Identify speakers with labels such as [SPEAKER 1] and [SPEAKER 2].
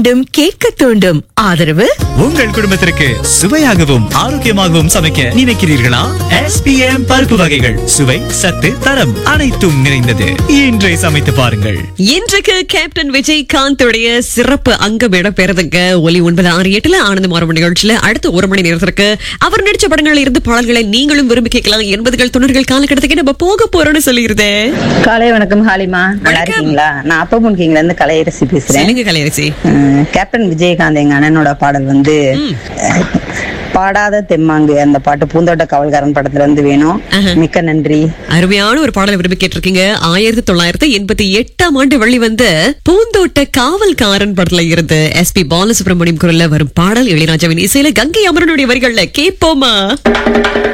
[SPEAKER 1] மீண்டும் கேட்க தூண்டும் ஆதரவு
[SPEAKER 2] உங்கள் குடும்பத்திற்கு சுவையாகவும் ஆரோக்கியமாகவும் சமைக்க நினைக்கிறீர்களா SPM பருப்பு வகைகள் சுவை சத்து தரம் அனைத்தும் நிறைந்தது இன்றை சமைத்து பாருங்கள்
[SPEAKER 3] இன்றைக்கு கேப்டன் விஜயகாந்தோடைய சிறப்பு அங்கம் இடம்பெறதுங்க ஒலி ஒன்பது ஆறு எட்டுல ஆனந்த மாறும் நிகழ்ச்சியில அடுத்த ஒரு மணி நேரத்திற்கு அவர் நடிச்ச படங்கள்ல இருந்து பாடல்களை நீங்களும் விரும்பி கேட்கலாம் எண்பதுகள் தொண்ணூறுகள் காலகட்டத்துக்கு நம்ம போக போறோம்னு சொல்லிருது
[SPEAKER 4] காலை வணக்கம் ஹாலிமா நல்லா
[SPEAKER 3] வணக்கம்.
[SPEAKER 4] இருக்கீங்களா நான் அப்பமுன் கிங்ல இருந்து கலையரசி பேசுறேன்
[SPEAKER 3] சொல்லுங்க கலையரசி
[SPEAKER 4] அஹ், கேப்டன் விஜயகாந்த் எங்க அண்ணனோட பாடல் வந்து அஹ், பாடாத தெம்மாங்கு அந்த பாட்டு பூந்தோட்ட காவல்காரன் படத்துல இருந்து வேணும் மிக்க நன்றி
[SPEAKER 3] அருமையான ஒரு பாடலை விரும்பி கேட்டிருக்கீங்க ஆயிரத்தி தொள்ளாயிரத்தி எண்பத்தி எட்டாம் ஆண்டு வெளி வந்த பூந்தோட்ட காவல்காரன் படத்துல இருந்து எஸ் பி பாலசுப்ரமணியம் குரல்ல வரும் பாடல் இளையராஜாவின் இசையில கங்கை அமரனுடைய வரிகள்ல கேட்போமா